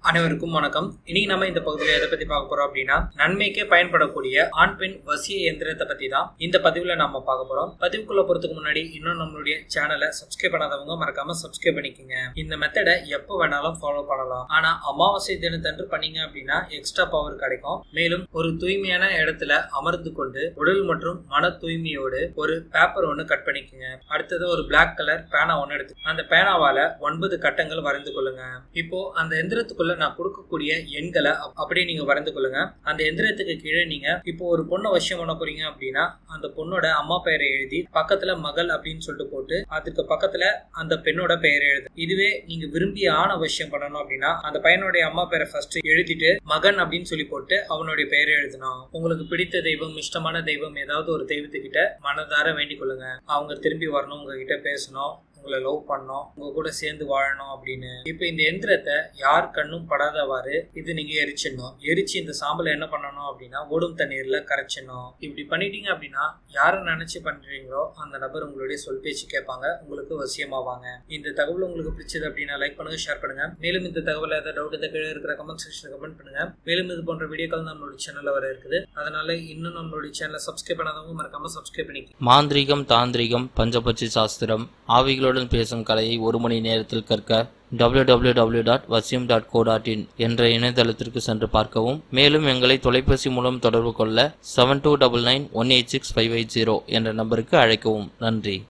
அனைவருக்கும் வணக்கம் இனி நம்ம இந்த பகுதியில் எதை பத்தி பார்க்க போறோம் அப்படின்னா நன்மைக்கே பயன்படக்கூடிய ஆண் பெண் வசிய எந்திரத்தை பத்தி தான் இந்த பதிவுல நம்ம பார்க்க போறோம் பதிவுக்குள்ள போறதுக்கு முன்னாடி இன்னும் நம்மளுடைய சேனலை சப்ஸ்கிரைப் பண்ணாதவங்க மறக்காம சப்ஸ்கிரைப் பண்ணிக்கோங்க இந்த மெத்தடை எப்போ வேணாலும் ஃபாலோ பண்ணலாம் ஆனா அமாவாசை தினத்தன்று பண்ணீங்க அப்படின்னா எக்ஸ்ட்ரா பவர் கிடைக்கும் மேலும் ஒரு தூய்மையான இடத்துல அமர்ந்து கொண்டு உடல் மற்றும் மன தூய்மையோடு ஒரு பேப்பர் ஒன்று கட் பண்ணிக்கோங்க அடுத்தது ஒரு பிளாக் கலர் பேனா ஒன்று எடுத்து அந்த பேனாவால ஒன்பது கட்டங்கள் வரைந்து கொள்ளுங்க இப்போ அந்த எந்திரத்துக்குள்ள நான் கொடுக்கக்கூடிய எண்களை அப்- அப்படியே நீங்க வரைந்து கொள்ளுங்க அந்த எந்திரத்துக்கு கீழே நீங்க இப்போ ஒரு பொண்ணை வசியம் பண்ண போறீங்க அப்படின்னா அந்த பொண்ணோட அம்மா பெயரை எழுதி பக்கத்துல மகள் அப்படின்னு சொல்லிட்டு போட்டு அதுக்கு பக்கத்துல அந்த பெண்ணோட பெயரை எழுது இதுவே நீங்க விரும்பிய ஆண வசியம் பண்ணணும் அப்படின்னா அந்த பையனுடைய அம்மா பெயரை ஃபர்ஸ்ட் எழுதிட்டு மகன் அப்படின்னு சொல்லி போட்டு அவனுடைய பெயரை எழுதணும் உங்களுக்கு பிடித்த தெய்வம் இஷ்டமான தெய்வம் ஏதாவது ஒரு தெய்வத்துக்கிட்ட மனதார வேண்டிக் கொள்ளுங்க அவங்க திரும்பி வரணும் உங்ககிட்ட பேசணும் உங்களை லவ் பண்ணணும் உங்க கூட சேர்ந்து வாழணும் அப்படின்னு இப்போ இந்த எந்திரத்தை யார் கண்ணும் படாதவாறு இது நீங்க எரிச்சிடணும் எரிச்சு இந்த சாம்பலை என்ன பண்ணணும் அப்படின்னா ஓடும் தண்ணீர்ல கரைச்சிடணும் இப்படி பண்ணிட்டீங்க அப்படின்னா யாரை நினைச்சு பண்றீங்களோ அந்த நபர் உங்களுடைய சொல் பேச்சு கேட்பாங்க உங்களுக்கு வசியமாவாங்க இந்த தகவல் உங்களுக்கு பிடிச்சது அப்படின்னா லைக் பண்ணுங்க ஷேர் பண்ணுங்க மேலும் இந்த தகவல் ஏதாவது டவுட் இந்த கீழே இருக்கிற கமெண்ட் செக்ஷன் கமெண்ட் பண்ணுங்க மேலும் இது போன்ற வீடியோக்கள் நம்மளுடைய சேனல்ல வர இருக்குது அதனால இன்னும் நம்மளுடைய சேனலை சப்ஸ்கிரைப் பண்ணாதவங்க மறக்காம சப்ஸ்கிரைப் பண்ணிக்க மாந்திரீகம் தாந்திரிகம் பஞ்சபட்சி சாஸ்திரம் ஆவிகளுடன் பேசும் கலையை ஒரு மணி நேரத்தில் கற்க www.vasyum.co.in dot dot co dot in என்ற இணையதளத்திற்கு சென்று பார்க்கவும் மேலும் எங்களை தொலைபேசி மூலம் தொடர்பு கொள்ள seven two double nine one eight six five eight zero என்ற நம்பருக்கு அழைக்கவும் நன்றி